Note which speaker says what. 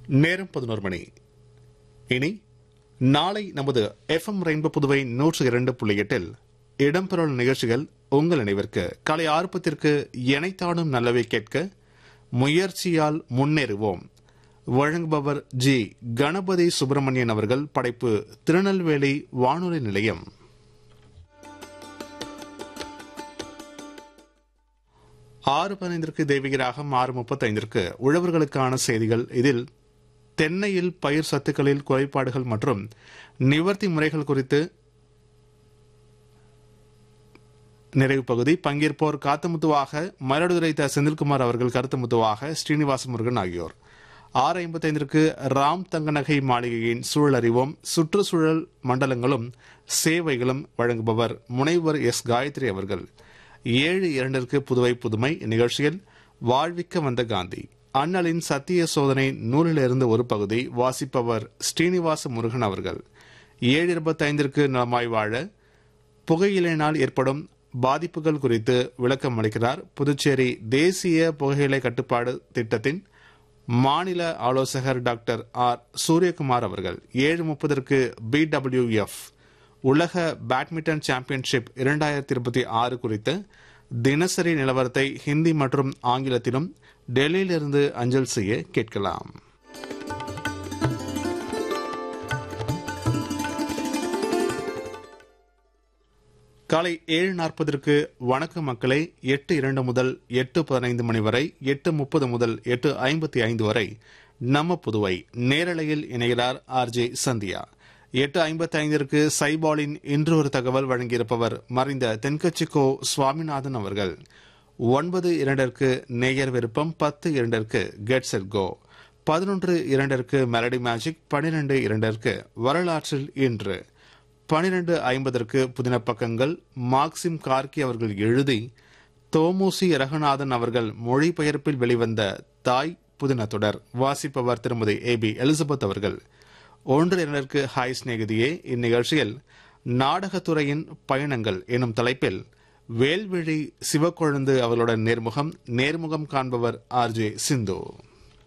Speaker 1: நேரம் பதினோரு மணி இனி நாளை நமது எஃப்எம் ரெயின்போ புதுவை நூற்று இரண்டு புள்ளி எட்டில் இடம்பெறவுள்ள நிகழ்ச்சிகள் உங்கள் நினைவிற்கு காலை ஆர்ப்பத்திற்கு இணைத்தாடும் நல்லவை கேட்க முயற்சியால் முன்னேறுவோம் வழங்குபவர் ஜி கணபதி சுப்பிரமணியன் அவர்கள் படைப்பு திருநெல்வேலி வானொலி நிலையம் ஆறு பதினைந்திற்கு தெய்வீக ராகம் ஆறு முப்பத்தைந்திற்கு உழவர்களுக்கான செய்திகள் இதில் தென்னையில் பயிர் சத்துக்களில் குறைபாடுகள் மற்றும் நிவர்த்தி முறைகள் குறித்து நிறைவு பகுதி பங்கேற்போர் காத்தமுத்துவாக மயிலாடுதுறை த செந்தில்குமார் அவர்கள் கருத்துமுத்துவாக ஸ்ரீனிவாச முருகன் ஆகியோர் ஆறு ஐம்பத்தைந்திற்கு ராம் தங்கநகை மாளிகையின் சூழல் அறிவோம் சுற்றுச்சூழல் மண்டலங்களும் சேவைகளும் வழங்குபவர் முனைவர் எஸ் காயத்ரி அவர்கள் ஏழு இரண்டிற்கு புதுவை புதுமை நிகழ்ச்சியில் வாழ்விக்க வந்த காந்தி அண்ணலின் சத்திய சோதனை நூலிலிருந்து ஒரு பகுதி வாசிப்பவர் ஸ்ரீனிவாச முருகன் அவர்கள் ஏழு இருபத்தைந்திற்கு நலமாய் வாழ புகையிலையினால் ஏற்படும் பாதிப்புகள் குறித்து விளக்கம் அளிக்கிறார் புதுச்சேரி தேசிய புகையிலை கட்டுப்பாடு திட்டத்தின் மாநில ஆலோசகர் டாக்டர் ஆர் சூரியகுமார் அவர்கள் ஏழு முப்பதற்கு பிடபிள்யூஎஃப் உலக பேட்மிண்டன் சாம்பியன்ஷிப் இரண்டாயிரத்தி இருபத்தி ஆறு குறித்த தினசரி நிலவரத்தை ஹிந்தி மற்றும் ஆங்கிலத்திலும் டெல்லியிலிருந்து அஞ்சல் செய்ய கேட்கலாம் காலை ஏழு நாற்பதற்கு வணக்க மக்களை எட்டு இரண்டு முதல் எட்டு பதினைந்து மணி வரை எட்டு முப்பது முதல் எட்டு ஐம்பத்தி ஐந்து வரை நம்ம புதுவை நேரலையில் இணைகிறார் ஆர் ஜே சந்தியா எட்டு ஐம்பத்தி ஐந்திற்கு சைபாலின் இன்று ஒரு தகவல் வழங்கியிருப்பவர் மறைந்த தென்கட்சிக்கோ சுவாமிநாதன் அவர்கள் ஒன்பது இரண்டிற்கு நேயர் விருப்பம் பத்து இரண்டிற்கு கெட்ஸ் எட் கோ பதினொன்று இரண்டிற்கு மெலடி மேஜிக் பனிரெண்டு இரண்டிற்கு வரலாற்றில் இன்று பனிரெண்டு ஐம்பதற்கு புதின பக்கங்கள் மார்க்சிம் கார்கி அவர்கள் எழுதி தோமுசி ரகுநாதன் அவர்கள் மொழிபெயர்ப்பில் வெளிவந்த தாய் புதின தொடர் வாசிப்பவர் திருமதி ஏ பி எலிசபெத் அவர்கள் ஒன்று இரண்டிற்கு ஹாய் சிநேகிதியே இந்நிகழ்ச்சியில் நாடகத்துறையின் பயணங்கள் எனும் தலைப்பில் வேல்விழி சிவக்கொழுந்து அவர்களுடன் நேர்முகம் நேர்முகம் காண்பவர் ஆர் ஜே சிந்து